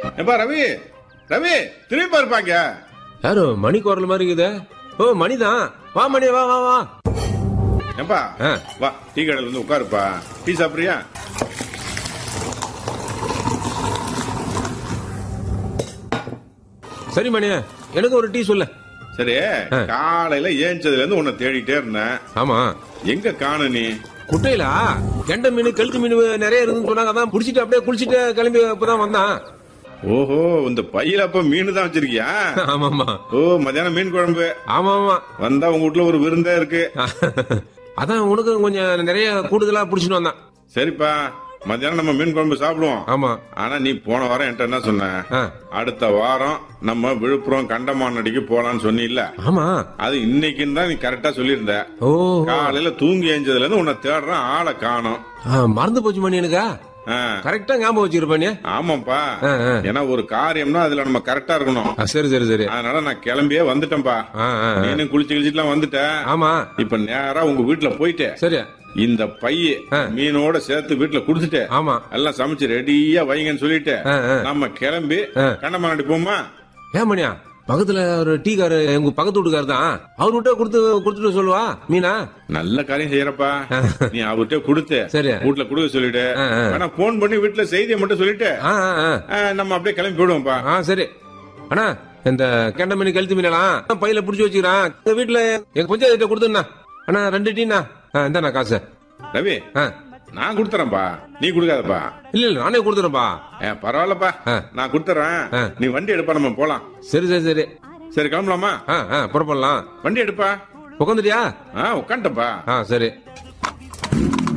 ஏப்பா ரவி ரவி திரும்பி பாருப்பாங்க யாரோ மணி குரல் மாதிரி இருக்குதே ஓ மணிதான் வா மணி வா வா வா ஏப்பா ஆ. வா டீ கடையில வந்து உட்காருப்பா டீ சாப்பிடுறியா சரி மணி எனக்கு ஒரு டீ சொல்லு சரி ஆ. காலையில ஏஞ்சதுல இருந்து உன்னை தேடிட்டே இருந்தேன் ஆமா எங்க காணு நீ குட்டையில கெண்டை மீன் கழுத்து மீன் நிறைய இருக்குன்னு சொன்னாங்க அதான் புடிச்சிட்டு அப்படியே குளிச்சிட்டு கிளம்பி இப்பதான் வந்தான் ஓஹோ இந்த பையில அப்ப மீன் தான் வச்சிருக்கியா ஆமாமா ஓ மத்தியானம் மீன் குழம்பு ஆமா ஆமா வந்தா உங்க வீட்டுல ஒரு விருந்தே இருக்கு அதான் உனக்கு கொஞ்சம் நிறைய கூடுதலா புடிச்சிட்டு வந்தான் சரிப்பா மத்தியானம் நம்ம மீன் குழம்பு சாப்பிடுவோம் ஆமா ஆனா நீ போன வாரம் என்கிட்ட என்ன சொன்ன ஆ. அடுத்த வாரம் நம்ம விழுப்புரம் கண்டமானடிக்கு போலான்னு சொன்னில்ல ஆமா அது இன்னைக்குன்னு தான் நீ கரெக்டா சொல்லியிருந்த ஓ காலையில தூங்கி ஏஞ்சதுல இருந்து உன்னை தேடுறேன் ஆளை காணோம் ஆ, மறந்து போச்சு மணி எனக்கா ஆ, கரெக்டா ஞாபகம் வச்சிருப்ப நீ ஆமாப்பா ஆ, ஆ. ஏன்னா ஒரு காரியம்னா அதுல நம்ம கரெக்டா இருக்கணும் ஆ, சரி சரி சரி அதனால நான் கிளம்பியே வந்துட்டேன்பா ஆ, ஆ, ஆ. நீனும் குளிச்சு கிழிச்சிட்டுலாம் வந்துட்ட ஆமா இப்ப நேரா உங்க வீட்டுல போயிட்டு சரி இந்த பைய ஆ. மீனோட சேர்த்து வீட்டுல குடுத்துட்டு ஆமா எல்லாம் சமைச்சு ரெடியா வைங்கன்னு சொல்லிட்டு ஆ, ஆ. நம்ம கிளம்பி ஆ. கண்டமானடி போமா ஏன் மணியா பக்கத்துல ஒரு டீ காரு எங்க பக்கத்து வீட்டுக்காரு தான் அவர் விட்ட கொடுத்து கொடுத்துட்டு சொல்லுவா மீனா நல்ல காரியம் செய்யறப்பா நீ அவர்கிட்ட கொடுத்து சரி. வீட்டுல கொடுக்க சொல்லிட்டு ஆ, ஆ. வேணா போன் பண்ணி வீட்டுல செய்தியை மட்டும் சொல்லிட்டு ஆ ஆ, ஆ. ஆ, நம்ம அப்படியே கிளம்பி போயிடுவோம்ப்பா ஆ சரி அண்ணா இந்த கெண்ட மீன் கழுத்து மீனெல்லாம் பையில புடிச்சு வச்சுக்கிறான் எங்க வீட்டுல எங்க பஞ்சாயத்து கொடுத்துண்ணா அண்ணா ரெண்டு டீண்ணா இந்தாண்ணா காசு ரவி ஆ நான் கொடுத்துறேன்ப்பா நீ கொடுக்காதப்பா இல்ல இல்ல நானே கொடுத்துறேன்ப்பா ஏ பரவாயில்லப்பா ஆ. நான் கொடுத்துறேன் ஆ. நீ வண்டி எடுப்பா நம்ம போலாம் சரி சரி சரி சரி கிளம்பலாமா ஆ ஆ புறப்படலாம் வண்டி எடுப்பா உட்காந்துட்டியா ஆ உட்காந்துட்டப்பா ஆ சரி